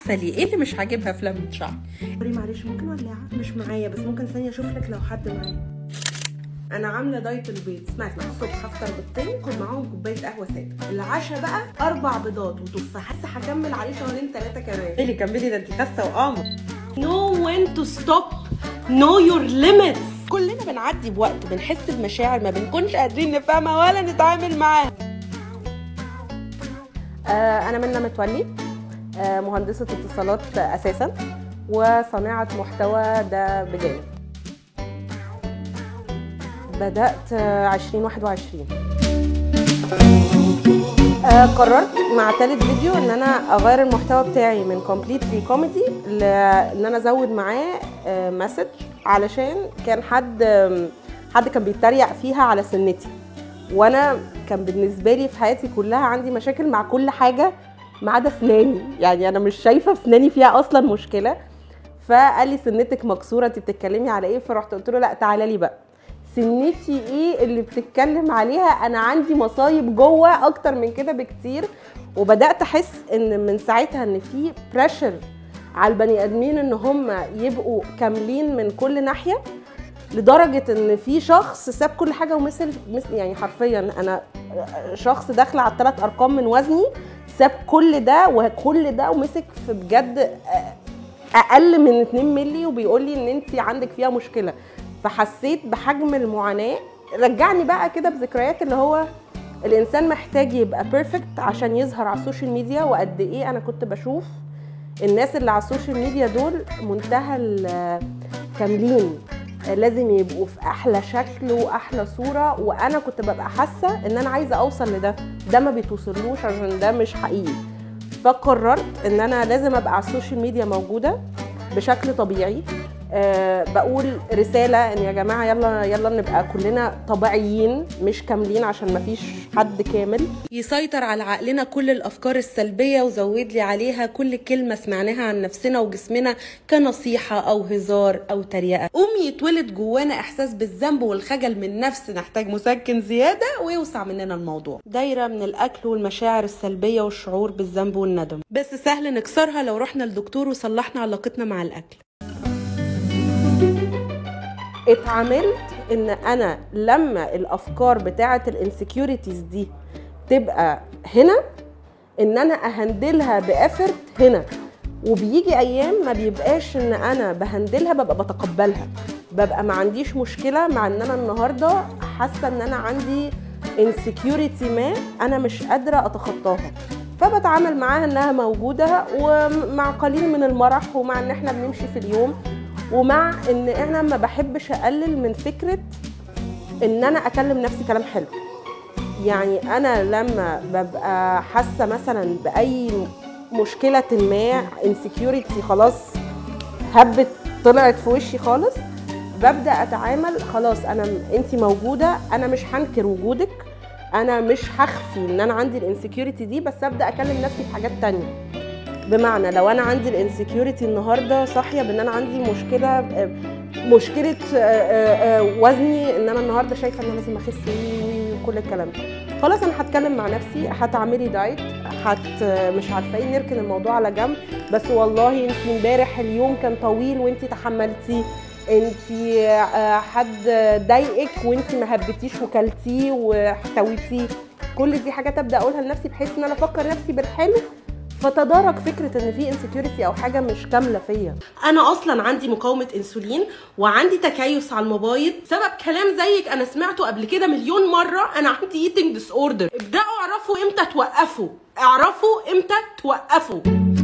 فليه ايه اللي مش عاجبها في لمة شعر سوري معلش ممكن ولاعة مش معايا بس ممكن ثانية اشوف لك لو حد معايا انا عامله دايت البيض اسمع اسمع الصبح هفطر بيضتين كل معاهم كوبايه قهوه ساده العشاء بقى اربع بيضات وتفاحه لسه هكمل عليه شهرين ثلاثه كمان اللي كملي ده انت خاسه وقامه نو وين تو ستوب نو يور ليميتس كلنا بنعدي بوقت بنحس بمشاعر ما بنكونش قادرين نفهمها ولا نتعامل معاها آه انا منى متولي آه مهندسه اتصالات اساسا وصانعه محتوى ده بجانب بدات آه، 2021 آه، قررت مع تالت فيديو ان انا اغير المحتوى بتاعي من كومبليتلي كوميدي لان انا ازود معاه مسج علشان كان حد آم، حد كان بيتريق فيها على سنتي وانا كان بالنسبه لي في حياتي كلها عندي مشاكل مع كل حاجه ما عدا اسناني يعني انا مش شايفه في اسناني فيها اصلا مشكله فقال لي سنتك مكسوره انت بتتكلمي على ايه فرحت قلت له لا تعالى لي بقى سنتي ايه اللي بتتكلم عليها انا عندي مصايب جوه اكتر من كده بكتير وبدات احس ان من ساعتها ان في بريشر على البني ادمين ان هم يبقوا كاملين من كل ناحيه لدرجه ان في شخص ساب كل حاجه ومثل مثل يعني حرفيا انا شخص داخل على الثلاث ارقام من وزني ساب كل ده وكل ده ومسك في بجد اقل من 2 مللي وبيقول لي ان انت عندك فيها مشكله فحسيت بحجم المعاناه رجعني بقى كده بذكريات اللي هو الانسان محتاج يبقى بيرفكت عشان يظهر على السوشيال ميديا وقد ايه انا كنت بشوف الناس اللي على السوشيال ميديا دول منتهى الكاملين لازم يبقوا في احلى شكل واحلى صوره وانا كنت ببقى حاسه ان انا عايزه اوصل لده ده ما بيتوصلوش عشان ده مش حقيقي فقررت ان انا لازم ابقى على السوشيال ميديا موجوده بشكل طبيعي أه بقول رساله ان يا جماعه يلا يلا نبقى كلنا طبيعيين مش كاملين عشان ما فيش حد كامل يسيطر على عقلنا كل الافكار السلبيه وزود لي عليها كل كلمه سمعناها عن نفسنا وجسمنا كنصيحه او هزار او تريقه قوم يتولد جوانا احساس بالذنب والخجل من نفس نحتاج مسكن زياده ويوسع مننا الموضوع دايره من الاكل والمشاعر السلبيه والشعور بالذنب والندم بس سهل نكسرها لو رحنا لدكتور وصلحنا علاقتنا مع الاكل اتعاملت ان انا لما الافكار بتاعه الانسكيورتيز دي تبقى هنا ان انا اهندلها بافرت هنا وبيجي ايام ما بيبقاش ان انا بهندلها ببقى بتقبلها ببقى ما عنديش مشكله مع ان انا النهارده حاسه ان انا عندي انسكيورتي ما انا مش قادره اتخطاها فبتعامل معاها انها موجوده ومع قليل من المرح ومع ان احنا بنمشي في اليوم ومع ان انا ما بحبش اقلل من فكره ان انا اكلم نفسي كلام حلو يعني انا لما ببقى حاسه مثلا باي مشكله ما انسكيورتي خلاص هبت طلعت في وشي خالص ببدا اتعامل خلاص انا انت موجوده انا مش هنكر وجودك انا مش هخفي ان انا عندي الانسكيورتي دي بس ابدا اكلم نفسي في حاجات تانية بمعنى لو انا عندي الانسكيورتي النهارده صاحيه بان انا عندي مشكله مشكله وزني ان انا النهارده شايفه ان انا لازم اخس وكل الكلام ده خلاص انا هتكلم مع نفسي هتعملي دايت هت مش عارفه ايه نركن الموضوع على جنب بس والله انت امبارح اليوم كان طويل وانت تحملتيه انت حد ضايقك وانت ما هبتيش وكلتيه واحتويتيه كل دي حاجات ابدا اقولها لنفسي بحيث ان انا افكر نفسي بالحلو فتدارك فكره ان في انسكيورتي او حاجه مش كامله فيا انا اصلا عندي مقاومه انسولين وعندي تكيس على المبايض سبب كلام زيك انا سمعته قبل كده مليون مره انا عندي ايتنج ديس اوردر ابداوا اعرفوا امتى توقفوا اعرفوا امتى توقفوا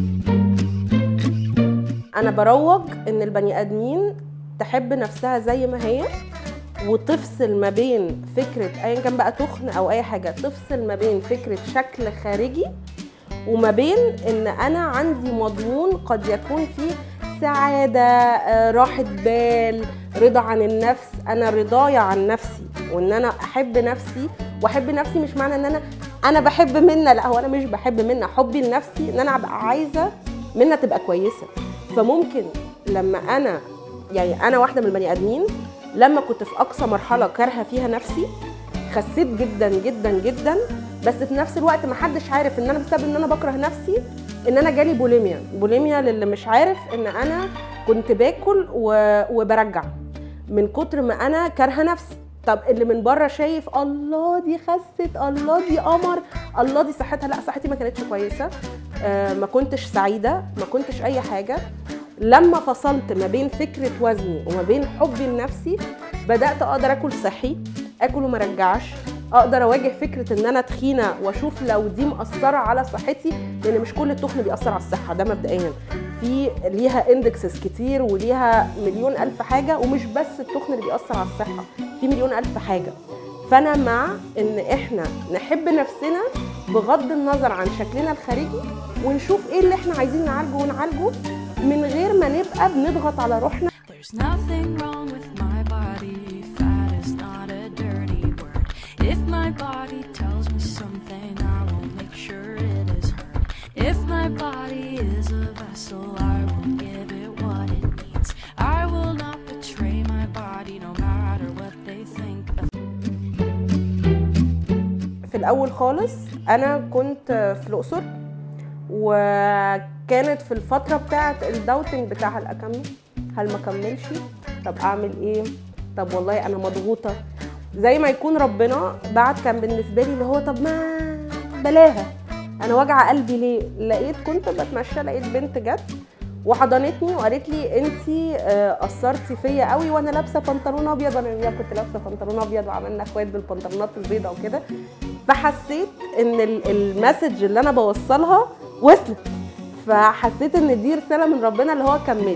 انا بروج ان البني ادمين تحب نفسها زي ما هي وتفصل ما بين فكره ايا كان بقى تخن او اي حاجه تفصل ما بين فكره شكل خارجي وما بين ان انا عندي مضمون قد يكون فيه سعاده راحه بال رضا عن النفس انا رضايا عن نفسي وان انا احب نفسي واحب نفسي مش معنى ان انا انا بحب منى لا هو انا مش بحب منى حبي لنفسي ان انا ابقى عايزه منى تبقى كويسه فممكن لما انا يعني انا واحده من البني ادمين لما كنت في اقصى مرحله كارهه فيها نفسي خسيت جدا جدا جدا بس في نفس الوقت ما حدش عارف ان انا بسبب ان انا بكره نفسي ان انا جالي بوليميا بوليميا للي مش عارف ان انا كنت باكل و... وبرجع من كتر ما انا كارهه نفسي طب اللي من بره شايف الله دي خست الله دي قمر الله دي صحتها لا صحتي ما كانتش كويسه آه ما كنتش سعيده ما كنتش اي حاجه لما فصلت ما بين فكره وزني وما بين حبي لنفسي بدات اقدر اكل صحي اكل وما رجعش اقدر اواجه فكره ان انا تخينه واشوف لو دي مأثره على صحتي لان مش كل التخن بيأثر على الصحه ده مبدئيا في ليها اندكسز كتير وليها مليون الف حاجه ومش بس التخن اللي بيأثر على الصحه في مليون الف حاجه فانا مع ان احنا نحب نفسنا بغض النظر عن شكلنا الخارجي ونشوف ايه اللي احنا عايزين نعالجه ونعالجه من غير ما نبقى بنضغط على روحنا There's nothing wrong with my body. Fat is not a dirty word. If my body tells me something, I will make sure it is heard. If my body is a vessel, I will give it what it needs. I will not betray my body no matter what they think of في الاول خالص انا كنت في الاقصر وكانت في الفتره بتاعه الداوتنج بتاع هل اكمل هل ما كملش طب اعمل ايه طب والله انا مضغوطه زي ما يكون ربنا بعد كان بالنسبه لي اللي هو طب ما بلاها انا واجعه قلبي ليه لقيت كنت بتمشى لقيت بنت جت وحضنتني وقالت لي انت قصرتي فيا قوي وانا لابسه بنطلون ابيض وانا يوميها كنت لابسه بنطلون ابيض وعملنا اخوات بالبنطلونات البيضاء وكده فحسيت ان ال- المسج اللي انا بوصلها وصلت فحسيت ان دي رساله من ربنا اللي هو كملي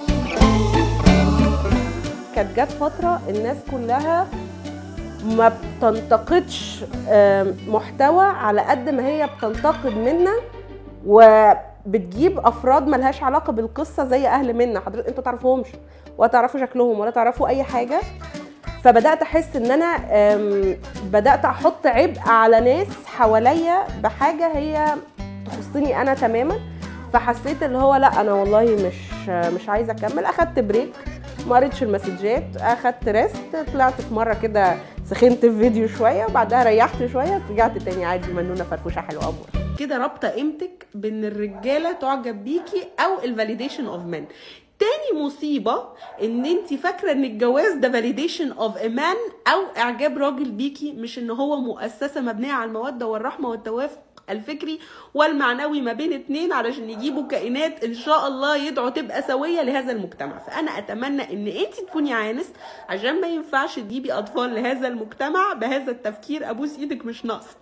كانت جت فتره الناس كلها ما بتنتقدش آم، محتوى على قد ما هي بتنتقد منا وبتجيب افراد ملهاش علاقه بالقصه زي اهل منا حضرتك انتوا تعرفوهمش ولا تعرفوا شكلهم ولا تعرفوا اي حاجه فبدات احس ان انا آم، بدات احط عبء على ناس حواليا بحاجه هي تخصني انا تماما فحسيت اللي هو لا انا والله مش مش عايزه اكمل اخدت بريك ما قريتش المسجات اخدت ريست طلعت في مره كده سخنت في فيديو شويه وبعدها ريحت شويه رجعت تاني عادي منونه فرفوشه حلوه امور كده رابطه قيمتك بان الرجاله تعجب بيكي او الفاليديشن اوف مان تاني مصيبه ان انت فاكره ان الجواز ده فاليديشن اوف ا مان او اعجاب راجل بيكي مش ان هو مؤسسه مبنيه على الموده والرحمه والتوافق الفكري والمعنوي ما بين اتنين علشان يجيبوا كائنات ان شاء الله يدعوا تبقى سويه لهذا المجتمع فانا اتمنى ان انت تكوني عانس عشان ما ينفعش تجيبي اطفال لهذا المجتمع بهذا التفكير ابوس ايدك مش ناقصه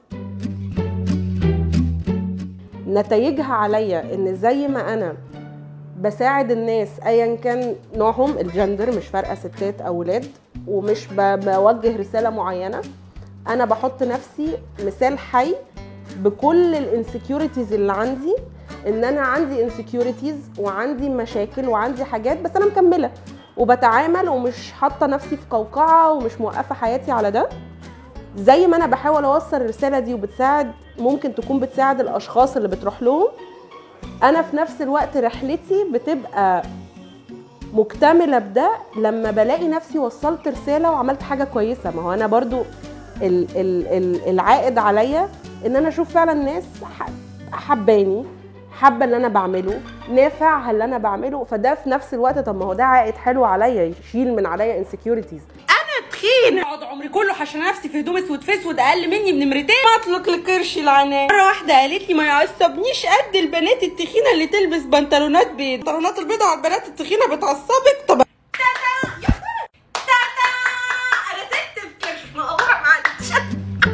نتائجها عليا ان زي ما انا بساعد الناس ايا كان نوعهم الجندر مش فارقه ستات او ولاد ومش ب- بوجه رساله معينه انا بحط نفسي مثال حي بكل الانسكيورتيز اللي عندي ان انا عندي انسكيورتيز وعندي مشاكل وعندي حاجات بس انا مكمله وبتعامل ومش حاطه نفسي في قوقعه ومش موقفه حياتي على ده زي ما انا بحاول اوصل الرساله دي وبتساعد ممكن تكون بتساعد الاشخاص اللي بتروح لهم انا في نفس الوقت رحلتي بتبقى مكتمله بده لما بلاقي نفسي وصلت رساله وعملت حاجه كويسه ما هو انا برضو ال ال ال العائد عليا ان انا اشوف فعلا ناس ح- حباني حابه اللي انا بعمله نافع اللي انا بعمله فده في نفس الوقت طب ما هو ده عائد حلو عليا يشيل من عليا انسكيورتيز تخين اقعد عمري كله حشان نفسي في هدوم اسود في اسود اقل مني بنمرتين ما اطلق لكرشي العنان مره واحده قالت لي ما يعصبنيش قد البنات التخينه اللي تلبس بنطلونات بيض بنطلونات البيضه على البنات التخينه بتعصبك طب تاتا يا تاتا انا ست بكرش مقبوره معلش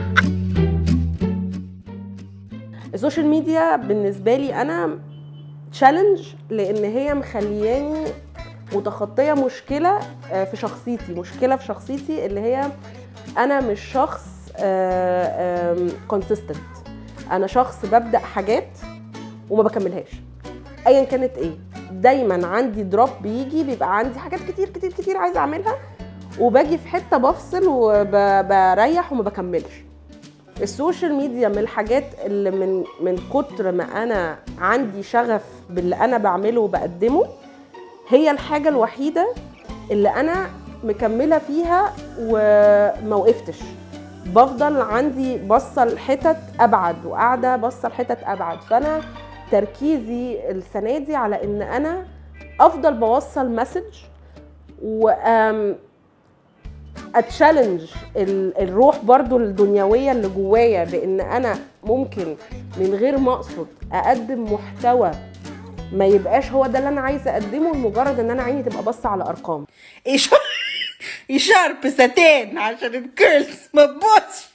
السوشيال ميديا بالنسبه لي انا تشالنج لان هي مخلياني متخطيه مشكله آه، في شخصيتي مشكله في شخصيتي اللي هي انا مش شخص كونسيستنت انا شخص ببدا حاجات وما بكملهاش ايا كانت ايه دايما عندي دروب بيجي بيبقى عندي حاجات كتير كتير كتير عايزه اعملها وباجي في حته بفصل وبريح وما بكملش السوشيال ميديا من الحاجات اللي من من كتر ما انا عندي شغف باللي انا بعمله وبقدمه هي الحاجه الوحيده اللي انا مكمله فيها وما وقفتش بفضل عندي بصه لحتت ابعد وقاعده بصه لحتت ابعد فانا تركيزي السنه دي على ان انا افضل بوصل مسج و أم، اتشالنج ال- الروح برضو الدنيويه اللي جوايا بان انا ممكن من غير ما اقصد اقدم محتوى ما يبقاش هو ده اللي انا عايزه اقدمه لمجرد ان انا عيني تبقى باصه على ارقام إشارة إشارة بساتين عشان الكيرلز ما تبوظش